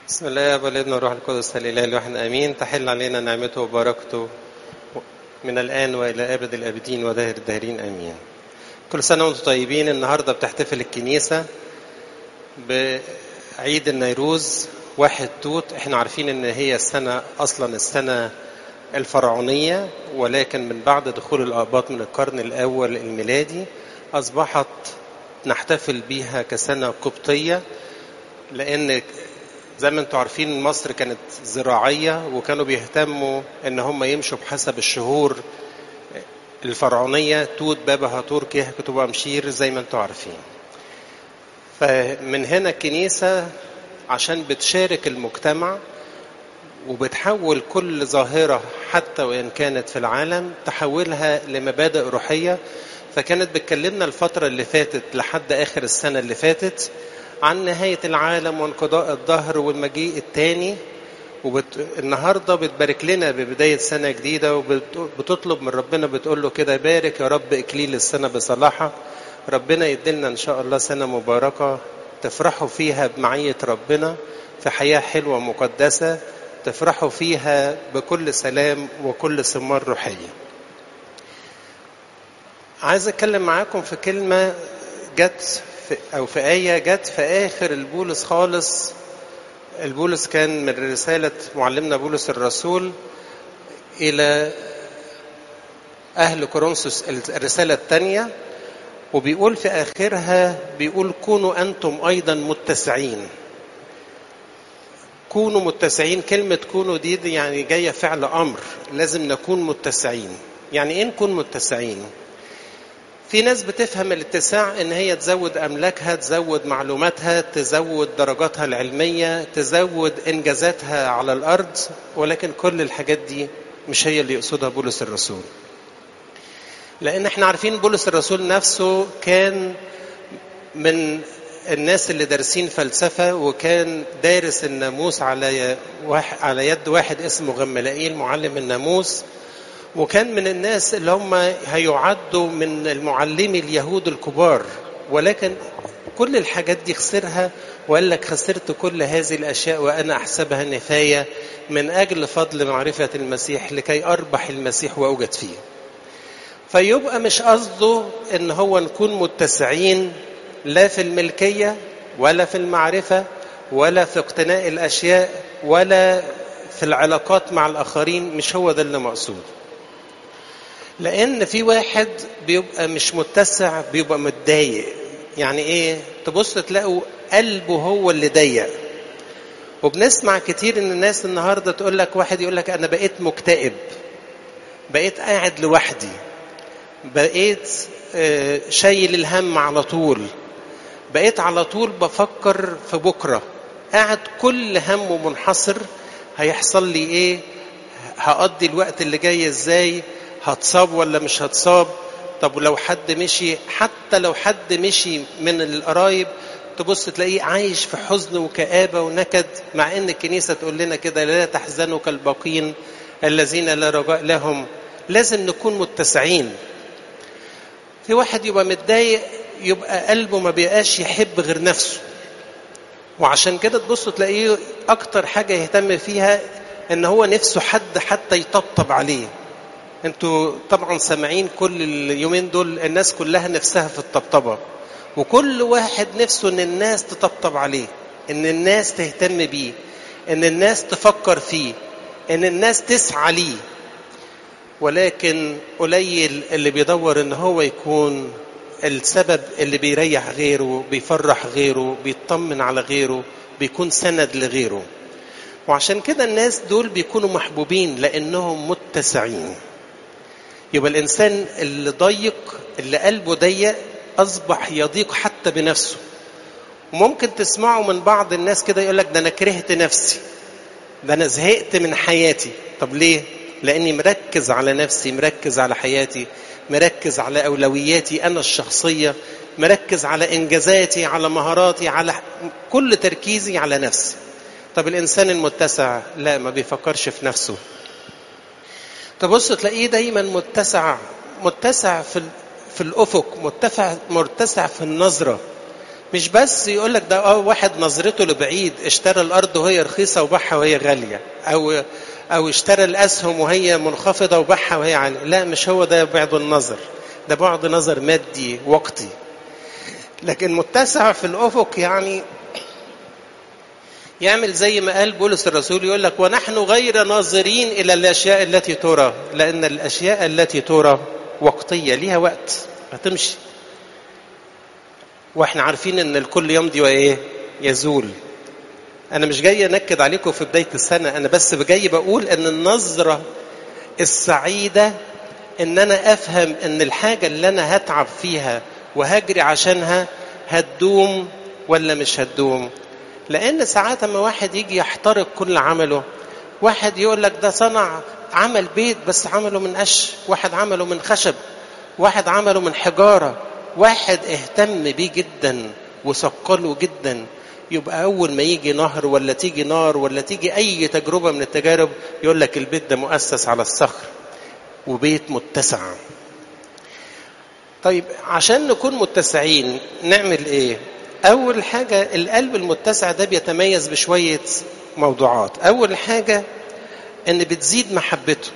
بسم الله والابن والروح القدس الاله الواحد امين تحل علينا نعمته وبركته من الان والى ابد الابدين ودهر الداهرين امين كل سنه وانتم طيبين النهارده بتحتفل الكنيسه بعيد النيروز واحد توت احنا عارفين ان هي السنه اصلا السنه الفرعونيه ولكن من بعد دخول الاباط من القرن الاول الميلادي اصبحت نحتفل بيها كسنه قبطيه لان زي ما انتم عارفين مصر كانت زراعيه وكانوا بيهتموا ان هم يمشوا بحسب الشهور الفرعونيه توت بابا هاتور كيه كتب امشير زي ما انتم عارفين فمن هنا الكنيسه عشان بتشارك المجتمع وبتحول كل ظاهره حتى وان كانت في العالم تحولها لمبادئ روحيه فكانت بتكلمنا الفتره اللي فاتت لحد اخر السنه اللي فاتت عن نهاية العالم وانقضاء الظهر والمجيء الثاني والنهاردة بتبارك لنا ببداية سنة جديدة وبتطلب من ربنا بتقول له كده بارك يا رب إكليل السنة بصلاحك ربنا يدلنا إن شاء الله سنة مباركة تفرحوا فيها بمعية ربنا في حياة حلوة مقدسة تفرحوا فيها بكل سلام وكل ثمار روحية عايز أتكلم معاكم في كلمة جت في أو في آية جت في آخر البولس خالص البولس كان من رسالة معلمنا بولس الرسول إلى أهل كورنثوس الرسالة الثانية وبيقول في آخرها بيقول كونوا أنتم أيضا متسعين كونوا متسعين كلمة كونوا دي, دي يعني جاية فعل أمر لازم نكون متسعين يعني إيه نكون متسعين؟ في ناس بتفهم الاتساع ان هي تزود املاكها تزود معلوماتها تزود درجاتها العلميه تزود انجازاتها على الارض ولكن كل الحاجات دي مش هي اللي يقصدها بولس الرسول لان احنا عارفين بولس الرسول نفسه كان من الناس اللي دارسين فلسفه وكان دارس الناموس على على يد واحد اسمه غملائيل معلم الناموس وكان من الناس اللي هم هيعدوا من المعلمي اليهود الكبار ولكن كل الحاجات دي خسرها وقال لك خسرت كل هذه الاشياء وانا احسبها نفايه من اجل فضل معرفه المسيح لكي اربح المسيح واوجد فيه. فيبقى مش قصده ان هو نكون متسعين لا في الملكيه ولا في المعرفه ولا في اقتناء الاشياء ولا في العلاقات مع الاخرين مش هو ده اللي مقصود. لان في واحد بيبقى مش متسع بيبقى متضايق يعني ايه تبص تلاقوا قلبه هو اللي ضيق وبنسمع كتير ان الناس النهارده تقول لك واحد يقول لك انا بقيت مكتئب بقيت قاعد لوحدي بقيت شايل الهم على طول بقيت على طول بفكر في بكره قاعد كل همه منحصر هيحصل لي ايه هقضي الوقت اللي جاي ازاي هتصاب ولا مش هتصاب طب ولو حد مشي حتى لو حد مشي من القرايب تبص تلاقيه عايش في حزن وكآبة ونكد مع ان الكنيسة تقول لنا كده لا تحزنوا كالباقين الذين لا رجاء لهم لازم نكون متسعين في واحد يبقى متضايق يبقى قلبه ما بيبقاش يحب غير نفسه وعشان كده تبصوا تلاقيه اكتر حاجة يهتم فيها ان هو نفسه حد حتى يطبطب عليه انتوا طبعا سامعين كل اليومين دول الناس كلها نفسها في الطبطبه وكل واحد نفسه ان الناس تطبطب عليه ان الناس تهتم بيه ان الناس تفكر فيه ان الناس تسعى ليه ولكن قليل اللي بيدور ان هو يكون السبب اللي بيريح غيره بيفرح غيره بيطمن على غيره بيكون سند لغيره وعشان كده الناس دول بيكونوا محبوبين لانهم متسعين يبقى الانسان اللي ضيق اللي قلبه ضيق اصبح يضيق حتى بنفسه وممكن تسمعوا من بعض الناس كده يقول لك ده انا كرهت نفسي ده انا زهقت من حياتي طب ليه لاني مركز على نفسي مركز على حياتي مركز على اولوياتي انا الشخصيه مركز على انجازاتي على مهاراتي على كل تركيزي على نفسي طب الانسان المتسع لا ما بيفكرش في نفسه تبص تلاقيه دايما متسع متسع في في الافق متسع مرتسع في النظره مش بس يقول لك ده اه واحد نظرته لبعيد اشترى الارض وهي رخيصه وباعها وهي غاليه او او اشترى الاسهم وهي منخفضه وباعها وهي عاليه لا مش هو ده بعد النظر ده بعد نظر مادي وقتي لكن متسع في الافق يعني يعمل زي ما قال بولس الرسول يقول لك ونحن غير ناظرين الى الاشياء التي ترى لان الاشياء التي ترى وقتيه ليها وقت هتمشي واحنا عارفين ان الكل يمضي وايه يزول انا مش جاي انكد عليكم في بدايه السنه انا بس جاي بقول ان النظره السعيده ان انا افهم ان الحاجه اللي انا هتعب فيها وهجري عشانها هتدوم ولا مش هتدوم لان ساعات اما واحد يجي يحترق كل عمله واحد يقول لك ده صنع عمل بيت بس عمله من قش واحد عمله من خشب واحد عمله من حجاره واحد اهتم بيه جدا وثقله جدا يبقى اول ما يجي نهر ولا تيجي نار ولا تيجي اي تجربه من التجارب يقول لك البيت ده مؤسس على الصخر وبيت متسع طيب عشان نكون متسعين نعمل ايه اول حاجه القلب المتسع ده بيتميز بشويه موضوعات اول حاجه ان بتزيد محبته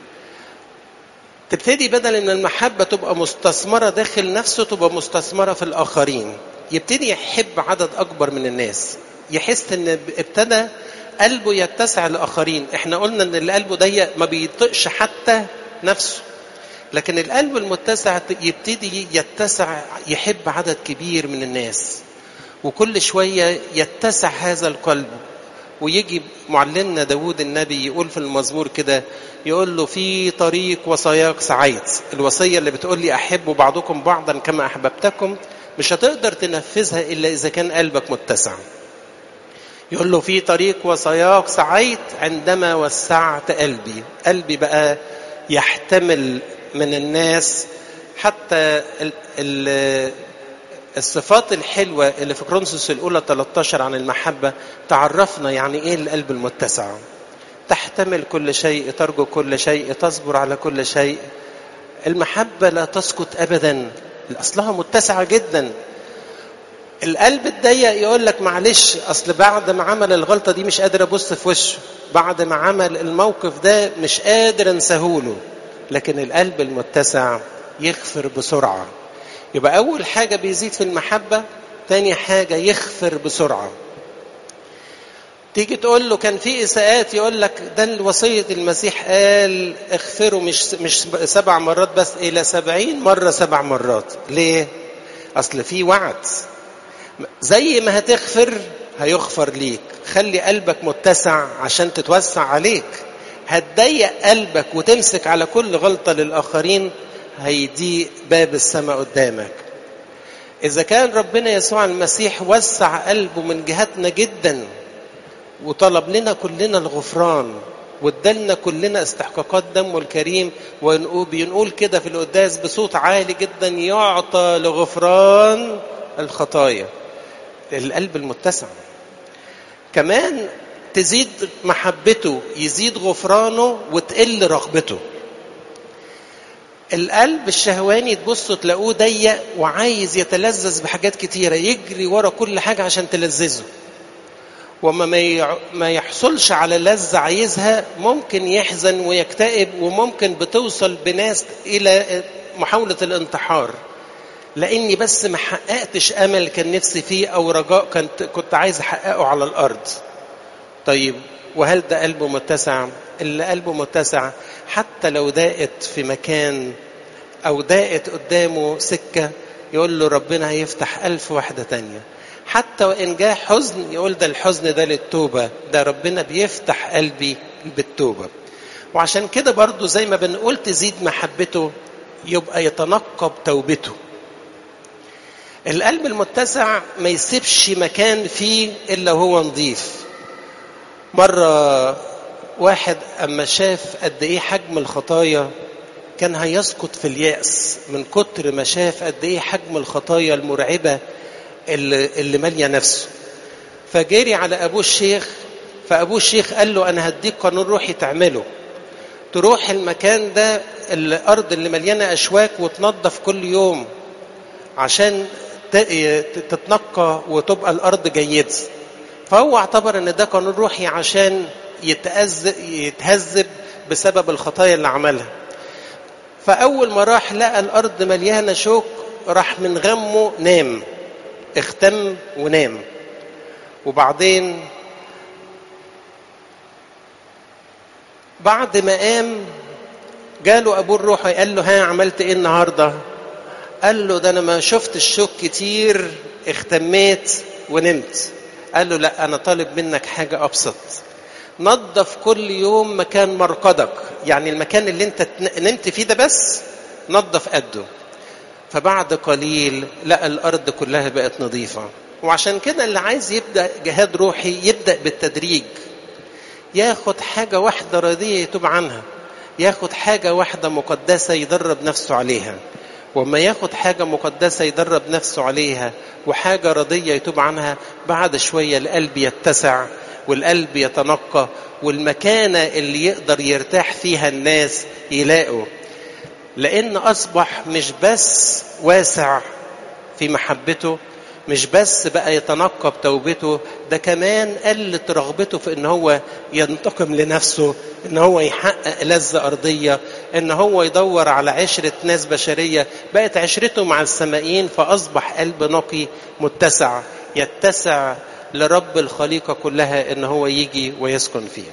تبتدي بدل ان المحبه تبقى مستثمره داخل نفسه تبقى مستثمره في الاخرين يبتدي يحب عدد اكبر من الناس يحس ان ابتدى قلبه يتسع لاخرين احنا قلنا ان اللي قلبه ضيق ما بيطقش حتى نفسه لكن القلب المتسع يبتدي يتسع يحب عدد كبير من الناس وكل شويه يتسع هذا القلب ويجي معلمنا داود النبي يقول في المزمور كده يقول له في طريق وصاياك سعيت الوصية اللي بتقول لي أحب بعضكم بعضا كما أحببتكم مش هتقدر تنفذها إلا إذا كان قلبك متسع يقول له في طريق وصاياك سعيت عندما وسعت قلبي قلبي بقى يحتمل من الناس حتى ال ال الصفات الحلوة اللي في كرونسوس الأولى 13 عن المحبة تعرفنا يعني إيه القلب المتسع تحتمل كل شيء ترجو كل شيء تصبر على كل شيء المحبة لا تسقط أبدا أصلها متسعة جدا القلب الضيق يقول لك معلش أصل بعد ما عمل الغلطة دي مش قادر أبص في وشه بعد ما عمل الموقف ده مش قادر أنساهوله لكن القلب المتسع يغفر بسرعة يبقى أول حاجة بيزيد في المحبة تاني حاجة يغفر بسرعة تيجي تقول له كان في إساءات يقول لك ده وصية المسيح قال اغفروا مش مش سبع مرات بس إلى سبعين مرة سبع مرات ليه؟ أصل في وعد زي ما هتغفر هيغفر ليك خلي قلبك متسع عشان تتوسع عليك هتضيق قلبك وتمسك على كل غلطة للآخرين هيضيق باب السماء قدامك إذا كان ربنا يسوع المسيح وسع قلبه من جهتنا جدا وطلب لنا كلنا الغفران وادالنا كلنا استحقاقات دمه الكريم وبنقول كده في القداس بصوت عالي جدا يعطى لغفران الخطايا القلب المتسع كمان تزيد محبته يزيد غفرانه وتقل رغبته القلب الشهواني تبصوا تلاقوه ضيق وعايز يتلذذ بحاجات كتيرة يجري ورا كل حاجة عشان تلذذه وما ما يحصلش على لذة عايزها ممكن يحزن ويكتئب وممكن بتوصل بناس إلى محاولة الانتحار لاني بس ما حققتش امل كان نفسي فيه او رجاء كنت كنت عايز احققه على الارض طيب وهل ده قلبه متسع اللي قلبه متسع حتى لو ضاقت في مكان او ضاقت قدامه سكه يقول له ربنا هيفتح ألف واحدة تانية حتى وإن جاء حزن يقول ده الحزن ده للتوبة ده ربنا بيفتح قلبي بالتوبة وعشان كده برضو زي ما بنقول تزيد محبته يبقى يتنقب توبته القلب المتسع ما يسيبش مكان فيه الا هو نظيف مره واحد اما شاف قد ايه حجم الخطايا كان هيسقط في الياس من كتر ما شاف قد ايه حجم الخطايا المرعبه اللي, اللي ماليه نفسه فجري على ابوه الشيخ فابوه الشيخ قال له انا هديك قانون روحي تعمله تروح المكان ده الارض اللي مليانه اشواك وتنظف كل يوم عشان تتنقى وتبقى الارض جيده فهو اعتبر ان ده قانون روحي عشان يتهذب بسبب الخطايا اللي عملها فاول ما راح لقى الارض مليانه شوك راح من غمه نام اختم ونام وبعدين بعد ما قام جاله ابوه الروحي قال له ها عملت ايه النهارده قال له ده انا ما شفت الشوك كتير اختميت ونمت قال له لا انا طالب منك حاجه ابسط نظف كل يوم مكان مرقدك يعني المكان اللي انت نمت فيه ده بس نظف قده فبعد قليل لقى الارض كلها بقت نظيفه وعشان كده اللي عايز يبدا جهاد روحي يبدا بالتدريج ياخد حاجه واحده رضيه يتوب عنها ياخد حاجه واحده مقدسه يدرب نفسه عليها وما ياخد حاجه مقدسه يدرب نفسه عليها وحاجه رضيه يتوب عنها بعد شويه القلب يتسع والقلب يتنقى والمكانه اللي يقدر يرتاح فيها الناس يلاقوا لان اصبح مش بس واسع في محبته مش بس بقى يتنقى بتوبته ده كمان قلت رغبته في ان هو ينتقم لنفسه ان هو يحقق لذة ارضية ان هو يدور على عشرة ناس بشرية بقت عشرته مع السمائين فاصبح قلب نقي متسع يتسع لرب الخليقة كلها ان هو يجي ويسكن فيها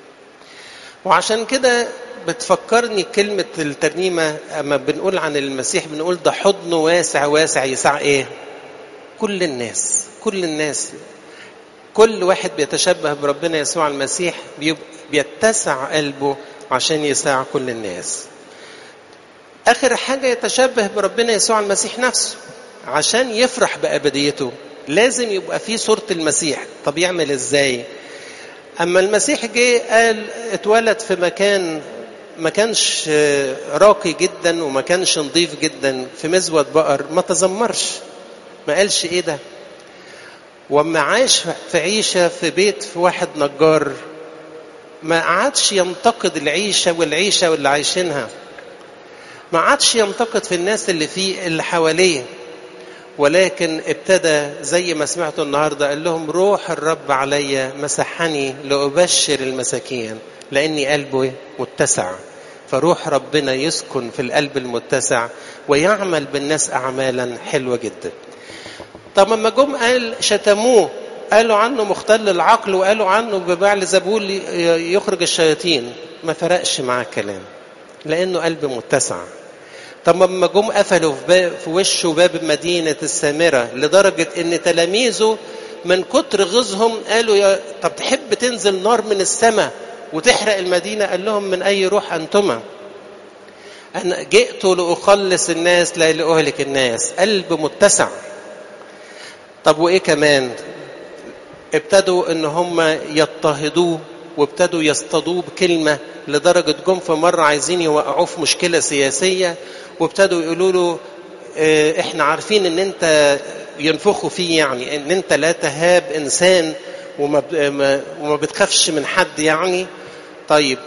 وعشان كده بتفكرني كلمة الترنيمة أما بنقول عن المسيح بنقول ده حضنه واسع واسع يسع إيه؟ كل الناس كل الناس كل واحد بيتشبه بربنا يسوع المسيح بيتسع قلبه عشان يساع كل الناس آخر حاجة يتشبه بربنا يسوع المسيح نفسه عشان يفرح بأبديته لازم يبقى فيه صورة المسيح طب يعمل ازاي أما المسيح جه قال اتولد في مكان ما كانش راقي جدا وما كانش نظيف جدا في مزود بقر ما تذمرش ما قالش ايه ده وما عاش في عيشة في بيت في واحد نجار ما قعدش ينتقد العيشة والعيشة واللي عايشينها ما عادش ينتقد في الناس اللي فيه اللي حواليه ولكن ابتدى زي ما سمعتوا النهارده قال لهم روح الرب علي مسحني لأبشر المساكين لأني قلبي متسع فروح ربنا يسكن في القلب المتسع ويعمل بالناس أعمالا حلوة جدا طب لما جم قال شتموه قالوا عنه مختل العقل وقالوا عنه ببعل زبول يخرج الشياطين ما فرقش معاه كلام لأنه قلب متسع طب لما جم قفلوا في, في وشه باب مدينة السامرة لدرجة إن تلاميذه من كتر غيظهم قالوا يا طب تحب تنزل نار من السماء وتحرق المدينة قال لهم من أي روح أنتما أنا جئت لأخلص الناس لا لأهلك الناس قلب متسع طب وإيه كمان ابتدوا إن هم يضطهدوه وابتدوا يصطادوه بكلمة لدرجة جم في مرة عايزين يوقعوه في مشكلة سياسية وابتدوا يقولوا له اه احنا عارفين ان انت ينفخوا فيه يعني ان انت لا تهاب انسان وما وما بتخافش من حد يعني طيب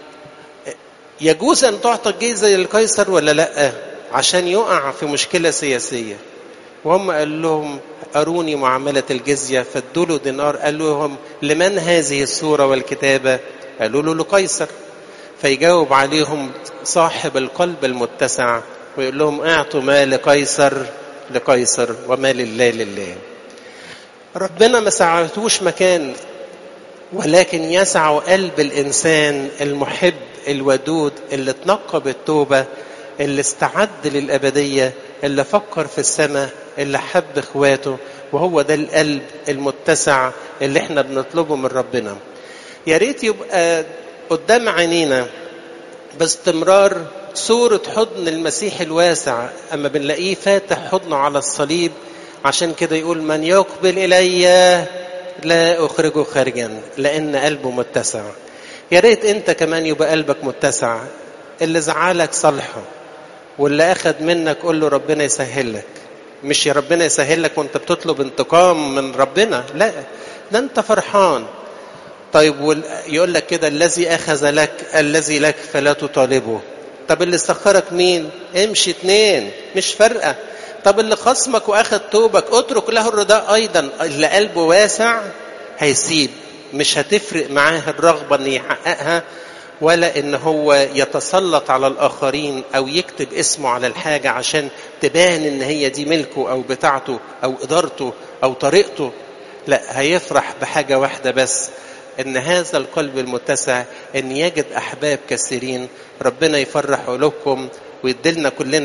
يجوز ان تعطى الجيزه للقيصر ولا لا عشان يقع في مشكله سياسيه وهم قال لهم اروني معامله الجزيه فادوا له دينار قال لهم لمن هذه الصوره والكتابه قالوا له لقيصر فيجاوب عليهم صاحب القلب المتسع ويقول لهم اعطوا ما لقيصر لقيصر وما لله لله ربنا ما سعتوش مكان ولكن يسع قلب الانسان المحب الودود اللي اتنقى بالتوبه اللي استعد للابديه اللي فكر في السماء اللي حب اخواته وهو ده القلب المتسع اللي احنا بنطلبه من ربنا يا ريت يبقى قدام عينينا باستمرار صورة حضن المسيح الواسع أما بنلاقيه فاتح حضنه على الصليب عشان كده يقول من يقبل إلي لا أخرجه خارجا لأن قلبه متسع يا ريت أنت كمان يبقى قلبك متسع اللي زعلك صالحه واللي أخد منك قول له ربنا يسهل لك مش يا ربنا يسهل لك وانت بتطلب انتقام من ربنا لا ده انت فرحان طيب يقول لك كده الذي اخذ لك الذي لك فلا تطالبه طب اللي سخرك مين امشي اتنين مش فارقه طب اللي خصمك واخد توبك اترك له الرداء ايضا اللي قلبه واسع هيسيب مش هتفرق معاه الرغبه ان يحققها ولا ان هو يتسلط على الاخرين او يكتب اسمه على الحاجه عشان تبان ان هي دي ملكه او بتاعته او ادارته او طريقته لا هيفرح بحاجه واحده بس ان هذا القلب المتسع ان يجد احباب كثيرين ربنا يفرح قلوبكم ويدلنا كلنا